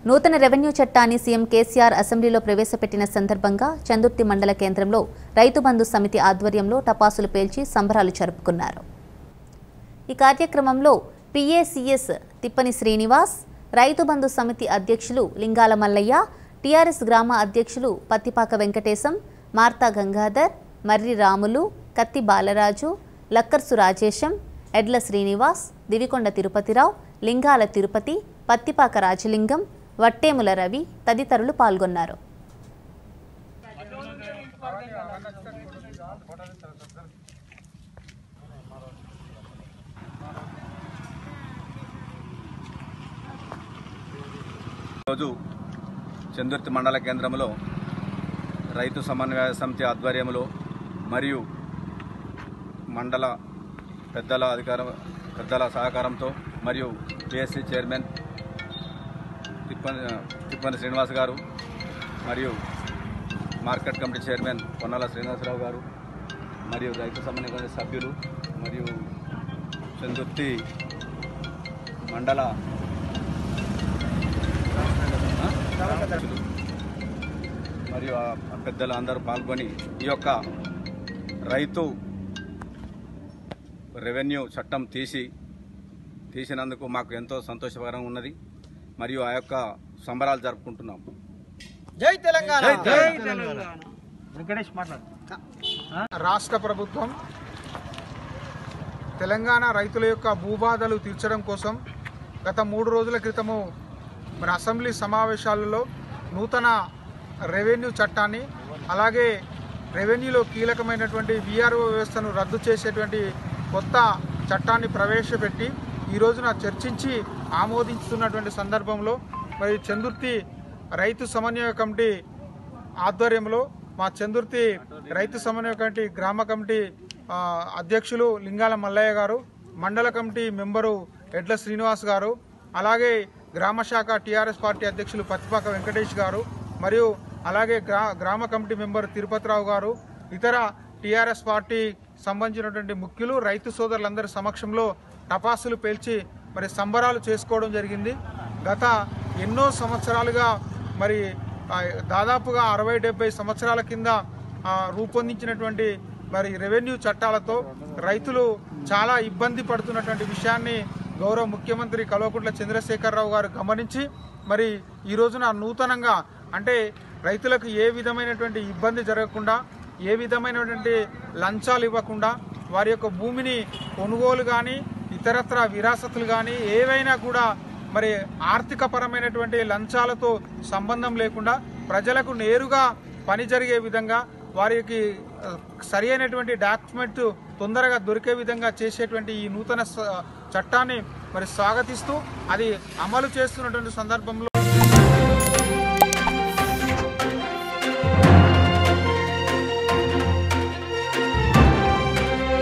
నూతన రెవెన్యూ చట్టాన్ని సీఎం కేసీఆర్ అసెంబ్లీలో ప్రవేశపెట్టిన సందర్భంగా చందుర్తి మండల కేంద్రంలో రైతు బంధు సమితి ఆధ్వర్యంలో టపాసులు పేల్చి సంబరాలు జరుపుకున్నారు ఈ కార్యక్రమంలో పిఏసిఎస్ తిప్పని శ్రీనివాస్ రైతు బంధు సమితి అధ్యక్షులు లింగాల మల్లయ్య టీఆర్ఎస్ గ్రామ అధ్యక్షులు పత్తిపాక వెంకటేశం మార్తా గంగాధర్ మర్రి రాములు కత్తి బాలరాజు లక్కర్సు రాజేశం ఎడ్ల శ్రీనివాస్ దివికొండ తిరుపతిరావు లింగాల తిరుపతి పత్తిపాక రాజలింగం వట్టేముల రవి తదితరులు పాల్గొన్నారు రోజు చందుర్తి మండల కేంద్రంలో రైతు సమన్వయ సమితి ఆధ్వర్యంలో మరియు మండల పెద్దల అధికారం పెద్దల సహకారంతో మరియు పిఎస్సి చైర్మన్ తిప్పని తిప్పని శ్రీనివాస్ గారు మరియు market committee chairman Ponnala Srinivasarao గారు మరియు రైతు సమన్వయ సభ్యులు మరియు చందుర్తి మండల మరియు ఆ పెద్దలు అందరూ పాల్గొని ఈ యొక్క రైతు రెవెన్యూ చట్టం తీసి తీసినందుకు మాకు ఎంతో సంతోషకరంగా ఉన్నది మరియు ఆ యొక్క సంబరాలు జరుపుకుంటున్నాం జై తెలంగాణ వెంకటేష్ మాట్లాడు రాష్ట్ర ప్రభుత్వం తెలంగాణ రైతుల యొక్క భూబాధలు తీర్చడం కోసం గత మూడు రోజుల క్రితము మన అసెంబ్లీ సమావేశాలలో నూతన రెవెన్యూ చట్టాన్ని అలాగే రెవెన్యూలో కీలకమైనటువంటి విఆర్ఓ వ్యవస్థను రద్దు చేసేటువంటి కొత్త చట్టాన్ని ప్రవేశపెట్టి ఈ రోజున చర్చించి ఆమోదించుతున్నటువంటి సందర్భంలో మరి చందుర్తి రైతు సమన్వయ కమిటీ ఆధ్వర్యంలో మా చందుర్తి రైతు సమన్వయ కమిటీ గ్రామ కమిటీ ఆ, అధ్యక్షులు లింగాల మల్లయ్య గారు మండల కమిటీ మెంబరు ఎడ్ల శ్రీనివాస్ గారు అలాగే గ్రామ శాఖ టీఆర్ఎస్ పార్టీ అధ్యక్షులు పత్తిపాక వెంకటేష్ గారు మరియు అలాగే గ్రా గ్రామ కమిటీ మెంబర్ తిరుపతిరావు గారు ఇతర టీఆర్ఎస్ పార్టీ సంబంధించినటువంటి ముఖ్యులు రైతు సోదరులందరి సమక్షంలో టపాసులు పేల్చి మరి సంబరాలు చేసుకోవడం జరిగింది గత ఎన్నో సంవత్సరాలుగా మరి ఆ, దాదాపుగా అరవై డెబ్బై సంవత్సరాల కింద ఆ, రూపొందించినటువంటి మరి రెవెన్యూ చట్టాలతో రైతులు చాలా ఇబ్బంది పడుతున్నటువంటి విషయాన్ని గౌరవ ముఖ్యమంత్రి కల్వకుంట్ల చంద్రశేఖరరావు గారు గమనించి మరి ఈ రోజున నూతనంగా అంటే రైతులకు ఏ విధమైనటువంటి ఇబ్బంది జరగకుండా ఏ విధమైనటువంటి లంచాలు ఇవ్వకుండా వారి యొక్క భూమిని కొనుగోలు కానీ ఇతరత్ర విరాసతులు కానీ ఏవైనా కూడా మరి ఆర్థిక పరమైనటువంటి లంచాలతో సంబంధం లేకుండా ప్రజలకు నేరుగా పని జరిగే విధంగా వారికి ఆ, సరి అయినటువంటి డాక్యుమెంట్ తొందరగా దొరికే విధంగా చేసేటువంటి ఈ నూతన స- చట్టాన్ని మరి స్వాగతిస్తూ అది అమలు చేస్తున్నటువంటి సందర్భంలో